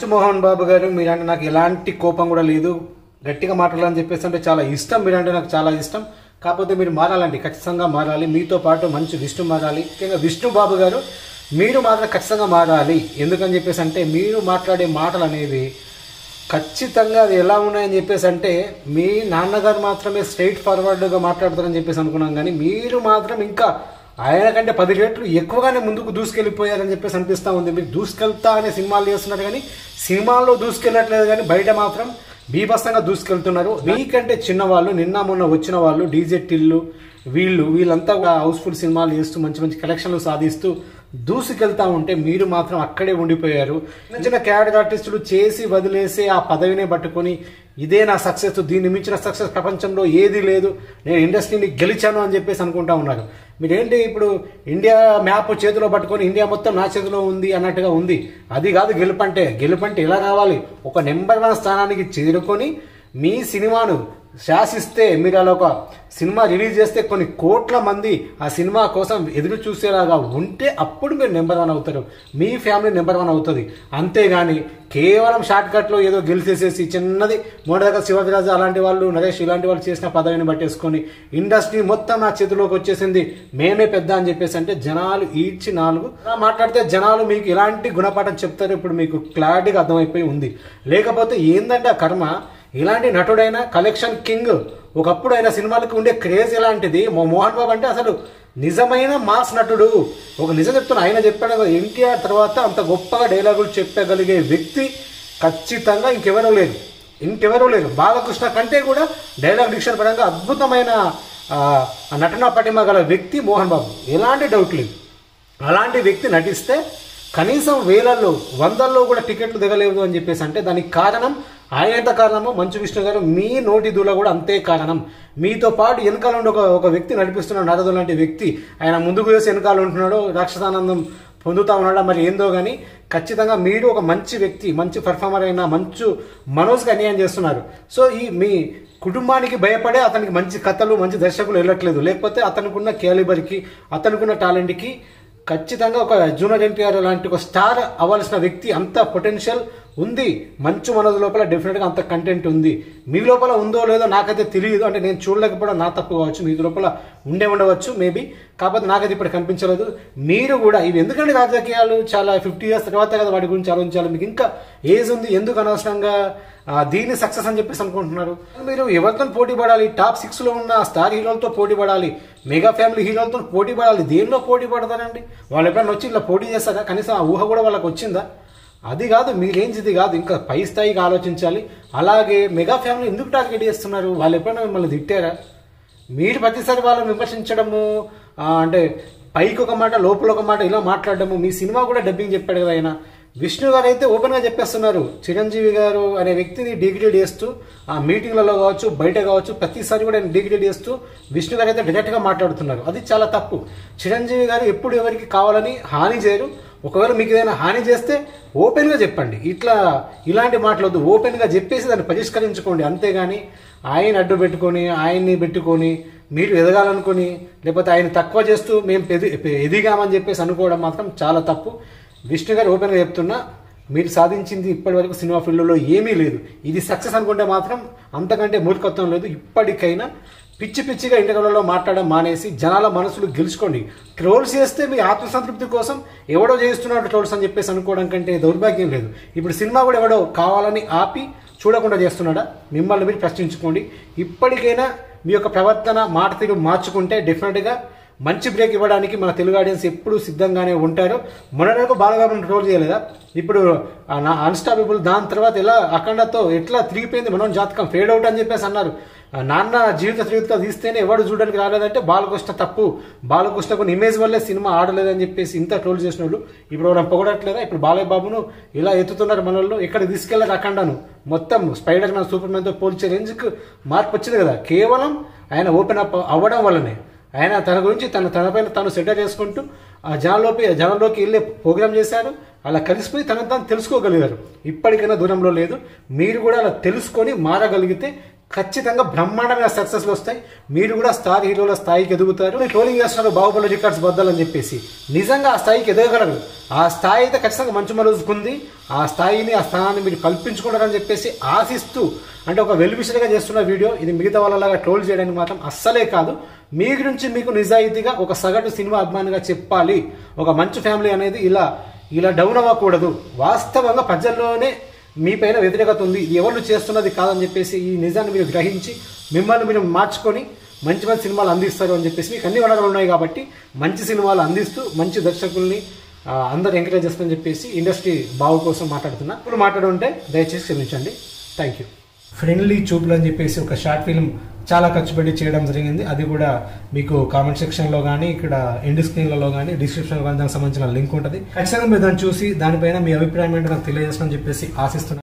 మోహన్ బాబు గారు మీరంటే నాకు ఎలాంటి కోపం కూడా లేదు గట్టిగా మాట్లాడాలని చెప్పేసి అంటే చాలా ఇష్టం మీరంటే నాకు చాలా ఇష్టం కాకపోతే మీరు మారాలండి ఖచ్చితంగా మారాలి మీతో పాటు మంచి విష్ణు మారాలి ముఖ్యంగా విష్ణు బాబు గారు మీరు మాత్రం ఖచ్చితంగా మారాలి ఎందుకని చెప్పేసి అంటే మీరు మాట్లాడే మాటలు అనేవి ఖచ్చితంగా అది ఎలా ఉన్నాయని చెప్పేసి అంటే మీ నాన్నగారు మాత్రమే స్ట్రైట్ ఫార్వర్డ్గా మాట్లాడతారని చెప్పేసి అనుకున్నాం కానీ మీరు మాత్రం ఇంకా ఆయన కంటే పది రెట్లు ఎక్కువగానే ముందుకు దూసుకెళ్ళిపోయారని చెప్పేసి అనిపిస్తూ ఉంది మీరు దూసుకెళ్తా అనే సినిమాలు చేస్తున్నారు కానీ సినిమాల్లో దూసుకెళ్ళట్లేదు కానీ బయట మాత్రం బీభత్సంగా దూసుకెళ్తున్నారు మీకంటే చిన్నవాళ్ళు నిన్న మొన్న వచ్చిన వాళ్ళు డీజే టిల్లు వీళ్ళు వీళ్ళంతా హౌస్ఫుల్ సినిమాలు చేస్తూ మంచి మంచి కలెక్షన్లు సాధిస్తూ దూసుకెళ్తా ఉంటే మీరు మాత్రం అక్కడే ఉండిపోయారు చిన్న చిన్న క్యారెక్టర్ ఆర్టిస్టులు చేసి వదిలేసి ఆ పదవినే పట్టుకొని ఇదే నా సక్సెస్ దీన్ని మించిన సక్సెస్ ప్రపంచంలో ఏది లేదు నేను ఇండస్ట్రీని గెలిచాను అని చెప్పేసి అనుకుంటా ఉన్నారు మీరేంటి ఇప్పుడు ఇండియా మ్యాప్ చేతిలో పట్టుకొని ఇండియా మొత్తం నా చేతిలో ఉంది అన్నట్టుగా ఉంది అది కాదు గెలుపంటే గెలుపంటే ఎలా రావాలి ఒక నెంబర్ వన్ స్థానానికి చేరుకొని మీ సినిమాను శాసిస్తే మీరు అలా ఒక సినిమా రిలీజ్ చేస్తే కొన్ని కోట్ల మంది ఆ సినిమా కోసం ఎదురు చూసేలాగా ఉంటే అప్పుడు మీరు నెంబర్ వన్ అవుతారు మీ ఫ్యామిలీ నెంబర్ వన్ అవుతుంది అంతేగాని కేవలం షార్ట్ కట్లో ఏదో గెలిచేసేసి చిన్నది మోడదగ్గ శివరాజు అలాంటి వాళ్ళు నరేష్ ఇలాంటి వాళ్ళు చేసిన పదవిని పట్టేసుకొని ఇండస్ట్రీ మొత్తం నా చేతిలోకి వచ్చేసింది మేమే పెద్ద అని చెప్పేసి అంటే జనాలు ఈడ్చి నాలుగు అలా మాట్లాడితే జనాలు మీకు ఇలాంటి గుణపాఠం చెప్తారు ఇప్పుడు మీకు క్లారిటీగా అర్థమైపోయి ఉంది లేకపోతే ఏందంటే ఆ కర్మ ఇలాంటి నటుడైన కలెక్షన్ కింగ్ ఒకప్పుడు ఆయన సినిమాలకు ఉండే క్రేజ్ ఎలాంటిది మో- మోహన్ బాబు అంటే అసలు నిజమైన మాస్ నటుడు ఒక నిజం చెప్తున్నా ఆయన చెప్పాడు కదా ఎన్టీఆర్ తర్వాత అంత గొప్పగా డైలాగులు చెప్పగలిగే వ్యక్తి ఖచ్చితంగా ఇంకెవరూ లేరు ఇంకెవరూ లేరు బాలకృష్ణ కంటే కూడా డైలాగ్ డిక్షన్ పరంగా అద్భుతమైన ఆ, ఆ నటనా పటిమ గల వ్యక్తి మోహన్ బాబు ఎలాంటి డౌట్ లేదు అలాంటి వ్యక్తి నటిస్తే కనీసం వేలల్లో వందల్లో కూడా టికెట్లు దిగలేదు అని చెప్పేసి అంటే దానికి కారణం ఆయన ఎంత కారణమో మంచు విష్ణు గారు మీ నోటి దూల కూడా అంతే కారణం మీతో పాటు వెనకాల ఉండి ఒక ఒక వ్యక్తి నడిపిస్తున్నాడు నరదు లాంటి వ్యక్తి ఆయన ముందుకు వేసి వెనకాల ఉంటున్నాడు రాక్షసానందం పొందుతా ఉన్నాడా మరి ఏందో కానీ ఖచ్చితంగా మీరు ఒక మంచి వ్యక్తి మంచి పర్ఫార్మర్ అయిన మంచు మనోజ్కి అన్యాయం చేస్తున్నారు సో ఈ మీ కుటుంబానికి భయపడే అతనికి మంచి కథలు మంచి దర్శకులు వెళ్ళట్లేదు లేకపోతే అతనుకున్న క్యాలిబర్కి అతనుకున్న టాలెంట్కి ఖచ్చితంగా ఒక జూనియర్ ఎన్టీఆర్ లాంటి ఒక స్టార్ అవ్వాల్సిన వ్యక్తి అంత పొటెన్షియల్ ఉంది మంచు మనోజ్ లోపల డెఫినెట్గా అంత కంటెంట్ ఉంది మీ లోపల ఉందో లేదో నాకైతే తెలియదు అంటే నేను చూడలేకపోవడం నా తప్పు కావచ్చు మీ లోపల ఉండే ఉండవచ్చు మేబీ కాకపోతే నాకైతే ఇప్పుడు కనిపించలేదు మీరు కూడా ఇవి ఎందుకంటే రాజకీయాలు చాలా ఫిఫ్టీ ఇయర్స్ తర్వాత కదా వాటి గురించి ఆలోచించాలి మీకు ఇంకా ఏజ్ ఉంది ఎందుకు అనవసరంగా ఆ, దీన్ని సక్సెస్ అని చెప్పేసి అనుకుంటున్నారు మీరు ఎవరితో పోటీ పడాలి టాప్ సిక్స్ లో ఉన్న స్టార్ హీరోలతో పోటీ పడాలి మెగా ఫ్యామిలీ హీరోలతో పోటీ పడాలి దేనిలో పోటీ పడతారండి వాళ్ళు ఎప్పుడైనా వచ్చి ఇలా పోటీ చేస్తారా కనీసం ఆ ఊహ కూడా వాళ్ళకి వచ్చిందా అది కాదు మీ రేంజ్ ఇది కాదు ఇంకా పై స్థాయికి ఆలోచించాలి అలాగే మెగా ఫ్యామిలీ ఎందుకు టార్గెట్ చేస్తున్నారు వాళ్ళు ఎప్పుడైనా మిమ్మల్ని తిట్టారా మీరు ప్రతిసారి వాళ్ళని విమర్శించడము ఆ, అంటే పైకి ఒక మాట లోపల ఒక మాట ఇలా మాట్లాడడము మీ సినిమా కూడా డబ్బింగ్ చెప్పాడు కదా ఆయన విష్ణు గారు అయితే ఓపెన్గా చెప్పేస్తున్నారు చిరంజీవి గారు అనే వ్యక్తిని డిగ్రేడ్ చేస్తూ ఆ మీటింగ్లలో కావచ్చు బయట కావచ్చు ప్రతిసారి కూడా ఆయన డిగ్రేడ్ చేస్తూ విష్ణు గారు అయితే డైరెక్ట్గా మాట్లాడుతున్నారు అది చాలా తప్పు చిరంజీవి గారు ఎప్పుడు ఎవరికి కావాలని హాని చేయరు ఒకవేళ మీకు ఏదైనా హాని చేస్తే ఓపెన్గా చెప్పండి ఇట్లా ఇలాంటి మాటలొద్దు ఓపెన్గా చెప్పేసి దాన్ని పరిష్కరించుకోండి అంతేగాని ఆయన అడ్డు పెట్టుకొని ఆయన్ని పెట్టుకొని మీరు ఎదగాలనుకొని లేకపోతే ఆయన తక్కువ చేస్తూ మేము ఎది ఎదిగామని చెప్పేసి అనుకోవడం మాత్రం చాలా తప్పు విష్ణు గారు ఓపెన్గా చెప్తున్నా మీరు సాధించింది ఇప్పటి వరకు సినిమా ఫీల్డ్లో ఏమీ లేదు ఇది సక్సెస్ అనుకుంటే మాత్రం అంతకంటే మూర్ఖత్వం లేదు ఇప్పటికైనా పిచ్చి పిచ్చిగా ఇంటర్వ్యూలలో మాట్లాడడం మానేసి జనాల మనసులు గెలుచుకోండి ట్రోల్స్ చేస్తే మీ ఆత్మసంతృప్తి కోసం ఎవడో చేస్తున్నాడు ట్రోల్స్ అని చెప్పేసి అనుకోవడం కంటే దౌర్భాగ్యం లేదు ఇప్పుడు సినిమా కూడా ఎవడో కావాలని ఆపి చూడకుండా చేస్తున్నాడా మిమ్మల్ని మీరు ప్రశ్నించుకోండి ఇప్పటికైనా మీ యొక్క ప్రవర్తన మాట తీరు మార్చుకుంటే డెఫినెట్గా మంచి బ్రేక్ ఇవ్వడానికి మన తెలుగు ఆడియన్స్ ఎప్పుడు సిద్ధంగానే ఉంటారు మొన్నటివరకు బాలగాబుని ట్రోల్ చేయలేదా ఇప్పుడు ఆ నా అన్స్టాపబుల్ దాని తర్వాత ఎలా అఖండతో ఎట్లా తిరిగిపోయింది మనం జాతకం ఫేడ్ అవుట్ అని చెప్పేసి అన్నారు ఆ నాన్న జీవిత శ్రీవిత తీస్తేనే ఎవడు చూడడానికి రాలేదంటే బాలకృష్ణ తప్పు బాలకృష్ణకు ఇమేజ్ వల్లే సినిమా ఆడలేదని చెప్పేసి ఇంత ట్రోల్ చేసిన వాళ్ళు ఇప్పుడు ఎవరైనా పొగడట్లేదా ఇప్పుడు బాలయ్య బాబును ఇలా ఎత్తుతున్నారు మన వాళ్ళు ఎక్కడ తీసుకెళ్లారు అఖండను మొత్తం స్పైడర్ మ్యాన్ సూపర్ మ్యాన్తో పోల్చే రేంజ్కి మార్పు వచ్చింది కదా కేవలం ఆయన ఓపెన్ అప్ అవ్వడం వల్లనే ఆయన తన గురించి తన తనపైన తను సెటర్ చేసుకుంటూ ఆ జనంలోకి జనంలోకి వెళ్ళే ప్రోగ్రామ్ చేశారు అలా కలిసిపోయి తనను తాను తెలుసుకోగలిగారు ఇప్పటికైనా దూరంలో లేదు మీరు కూడా అలా తెలుసుకొని మారగలిగితే ఖచ్చితంగా బ్రహ్మాండమైన సక్సెస్లు వస్తాయి మీరు కూడా స్టార్ హీరోల స్థాయికి ఎదుగుతారు మీరు ట్రోలింగ్ చేస్తున్నారు బాహుబలి రికార్డ్స్ బద్దాలని చెప్పేసి నిజంగా ఆ స్థాయికి ఎదగగలరు ఆ స్థాయి అయితే ఖచ్చితంగా మంచి మలుసుకుంది ఆ స్థాయిని ఆ స్థానాన్ని మీరు కల్పించుకుంటారని చెప్పేసి ఆశిస్తూ అంటే ఒక వెల్విషన్గా చేస్తున్న వీడియో ఇది మిగతా వాళ్ళలాగా ట్రోల్ చేయడానికి మాత్రం అస్సలే కాదు మీ గురించి మీకు నిజాయితీగా ఒక సగటు సినిమా అభిమానిగా చెప్పాలి ఒక మంచి ఫ్యామిలీ అనేది ఇలా ఇలా డౌన్ అవ్వకూడదు వాస్తవంగా ప్రజల్లోనే మీ పైన వ్యతిరేకత ఉంది ఇది ఎవరు చేస్తున్నది కాదని చెప్పేసి ఈ నిజాన్ని మీరు గ్రహించి మిమ్మల్ని మీరు మార్చుకొని మంచి మంచి సినిమాలు అందిస్తారు అని చెప్పేసి మీకు అన్ని వనరులు ఉన్నాయి కాబట్టి మంచి సినిమాలు అందిస్తూ మంచి దర్శకుల్ని ఆ, అందరు ఎంకరేజ్ చేస్తారని చెప్పేసి ఇండస్ట్రీ బాగు కోసం మాట్లాడుతున్నా ఇప్పుడు మాట్లాడుంటే దయచేసి క్షమించండి థ్యాంక్ యూ ఫ్రెండ్లీ చూపులు అని చెప్పేసి ఒక షార్ట్ ఫిల్మ్ చాలా ఖర్చు పెట్టి చేయడం జరిగింది అది కూడా మీకు కామెంట్ సెక్షన్లో కానీ ఇక్కడ ఎండ్ స్క్రీన్లలో కానీ డిస్క్రిప్షన్లో కానీ దానికి సంబంధించిన లింక్ ఉంటుంది ఖచ్చితంగా మీరు దాన్ని చూసి దానిపైన మీ అభిప్రాయం ఏంటో నాకు తెలియజేస్తామని చెప్పేసి ఆశిస్తున్నాను